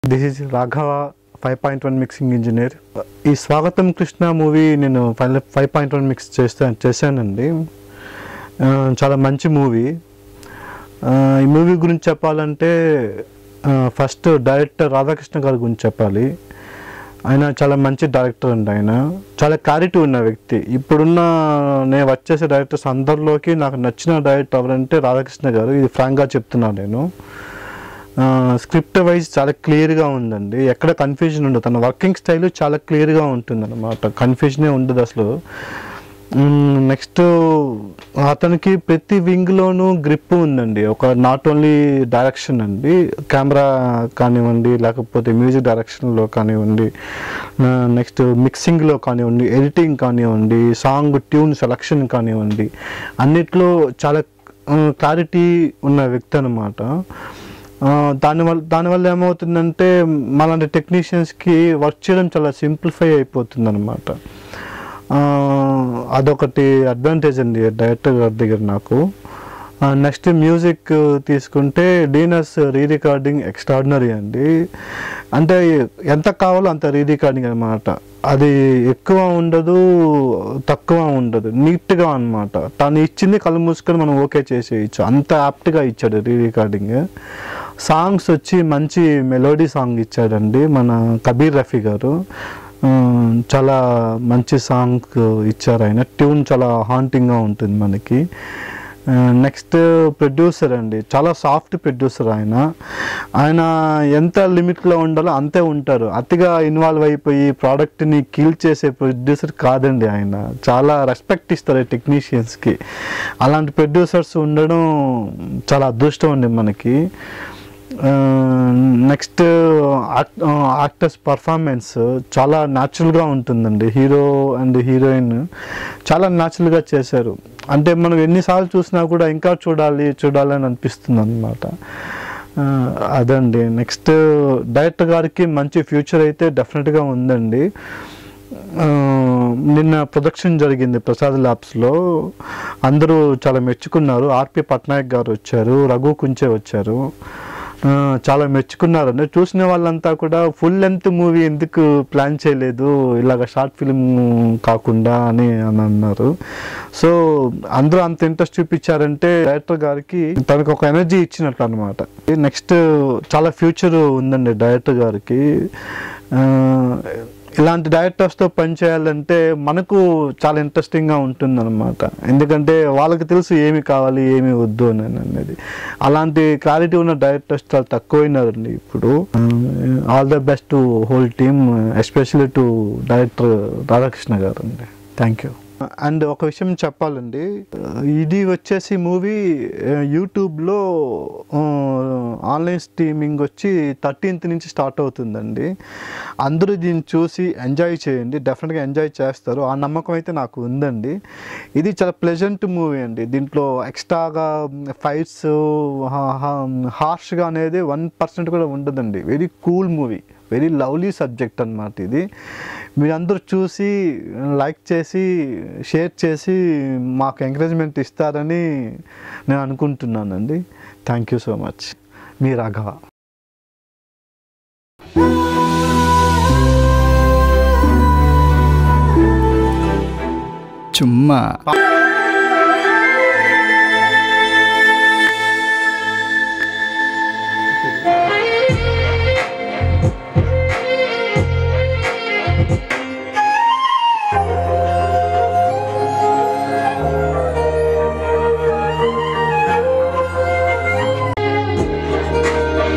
This is Raghava five point one mixing engineer ఈ స్వాగతం Krishna movie నేను five five point one mix చేస్తా చేశానండి ఆ, చాలా మంచి మూవీ ఈ మూవీ గురించి చెప్పాలంటే ఫస్ట్ డైరెక్టర్ రాధాకృష్ణ గారి గురించి చెప్పాలి ఆయన చాలా మంచి డైరెక్టర్ అండి ఆయన చాలా క్లారిటీ ఉన్న వ్యక్తి ఇప్పుడున్న నేను వచ్చేసే డైరెక్టర్స్ అందరిలోకి నాకు నచ్చిన డైరెక్టర్ ఎవరంటే రాధాకృష్ణ గారు ఇది ఫ్రాంక్గా చెప్తున్నాను నేను స్క్రిప్ట్ వైజ్ చాలా క్లియర్గా ఉందండి ఎక్కడ కన్ఫ్యూజన్ ఉండదు తన వర్కింగ్ స్టైల్ చాలా క్లియర్గా ఉంటుంది అనమాట కన్ఫ్యూజనే ఉండదు అసలు నెక్స్ట్ అతనికి ప్రతి వింగ్లోనూ గ్రిప్ ఉందండి ఒక నాట్ ఓన్లీ డైరెక్షన్ అండి కెమెరా కానివ్వండి లేకపోతే మ్యూజిక్ డైరెక్షన్లో కానివ్వండి నెక్స్ట్ మిక్సింగ్లో కానివ్వండి ఎడిటింగ్ కానివ్వండి సాంగ్ ట్యూన్ సెలక్షన్ కానివ్వండి అన్నిట్లో చాలా క్లారిటీ ఉన్న వ్యక్తి అనమాట దానివల్ల దానివల్ల ఏమవుతుందంటే మనలాంటి టెక్నీషియన్స్కి వర్క్ చేయడం చాలా సింప్లిఫై అయిపోతుంది అనమాట అదొకటి అడ్వాంటేజ్ అండి డైరెక్టర్ గారి దగ్గర నాకు నెక్స్ట్ మ్యూజిక్ తీసుకుంటే డీనస్ రీ రికార్డింగ్ ఎక్స్ట్రాడినరీ అండి అంటే ఎంత కావాలో అంత రీ రికార్డింగ్ అనమాట అది ఎక్కువ ఉండదు తక్కువ ఉండదు నీట్గా అనమాట తను ఇచ్చింది కళ్ళు మూసుకొని మనం ఓకే చేసేయచ్చు అంత యాప్ట్గా ఇచ్చాడు రీ రికార్డింగ్ సాంగ్స్ వచ్చి మంచి మెలోడీ సాంగ్ ఇచ్చాడండి మన కబీర్ రఫీ గారు ఆ, చాలా మంచి సాంగ్ ఇచ్చారు ఆయన ట్యూన్ చాలా హాంటింగ్గా ఉంటుంది మనకి నెక్స్ట్ ప్రొడ్యూసర్ అండి చాలా సాఫ్ట్ ప్రొడ్యూసర్ ఆయన ఆయన ఎంత లిమిట్లో ఉండాలో అంతే ఉంటారు అతిగా ఇన్వాల్వ్ అయిపోయి ప్రోడక్ట్ని కీల్ చేసే ప్రొడ్యూసర్ కాదండి ఆయన చాలా రెస్పెక్ట్ ఇస్తారు టెక్నీషియన్స్కి అలాంటి ప్రొడ్యూసర్స్ ఉండడం చాలా అదృష్టం అండి మనకి నెక్స్ట్ యాక్టర్స్ పర్ఫార్మెన్స్ చాలా న్యాచురల్గా ఉంటుందండి హీరో అండ్ హీరోయిన్ చాలా న్యాచురల్గా చేశారు అంటే మనం ఎన్నిసార్లు చూసినా కూడా ఇంకా చూడాలి చూడాలి అని అనిపిస్తుంది అనమాట అదండి నెక్స్ట్ డైరెక్టర్ గారికి మంచి ఫ్యూచర్ అయితే డెఫినెట్గా ఉందండి ఆ, నిన్న ప్రొడక్షన్ జరిగింది ప్రసాద్ ల్యాబ్స్లో అందరూ చాలా మెచ్చుకున్నారు ఆర్పి పట్నాయక్ గారు వచ్చారు రఘు కుంచే వచ్చారు ఆ, చాలా మెచ్చుకున్నారండి చూసిన వాళ్ళంతా కూడా ఫుల్ లెంత్ మూవీ ఎందుకు ప్లాన్ చేయలేదు ఇలాగ షార్ట్ ఫిల్మ్ కాకుండా అని అని అన్నారు సో అందరూ అంత ఇంట్రెస్ట్ చూపించారంటే డైరెక్టర్ గారికి తనకు ఒక ఎనర్జీ ఇచ్చినట్టు అనమాట నెక్స్ట్ చాలా ఫ్యూచర్ ఉందండి డైరెక్టర్ గారికి ఆ, ఇలాంటి డైరెక్టర్స్తో పనిచేయాలంటే మనకు చాలా ఇంట్రెస్టింగ్గా ఉంటుంది అనమాట ఎందుకంటే వాళ్ళకి తెలుసు ఏమి కావాలి ఏమి వద్దు అని అనేది అలాంటి క్లారిటీ ఉన్న డైరెక్టర్స్ చాలా తక్కువైనారండి ఇప్పుడు all the best to whole team especially to director Radhakrishna garu అండి థ్యాంక్ యూ అండ్ ఒక విషయం చెప్పాలండి ఇది వచ్చేసి మూవీ యూట్యూబ్లో ఆన్లైన్ స్ట్రీమింగ్ వచ్చి థర్టీన్త్ నుంచి స్టార్ట్ అవుతుందండి అందరూ దీన్ని చూసి ఎంజాయ్ చేయండి డెఫినెట్గా ఎంజాయ్ చేస్తారు ఆ నమ్మకం అయితే నాకు ఉందండి ఇది చాలా ప్లెజెంట్ మూవీ అండి దీంట్లో ఎక్స్ట్రాగా ఫైట్స్ హార్ష్గా అనేది వన్ పర్సెంట్ కూడా ఉండదండి very cool movie very lovely subject అన్నమాట ఇది మీరందరూ చూసి లైక్ చేసి షేర్ చేసి మాకు ఎంకరేజ్మెంట్ ఇస్తారని నేను అనుకుంటున్నానండి థ్యాంక్ యూ సో మచ్ మీ రాఘవ చుమ్మా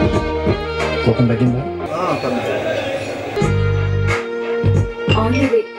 కోపం తగ్గిందా On the way.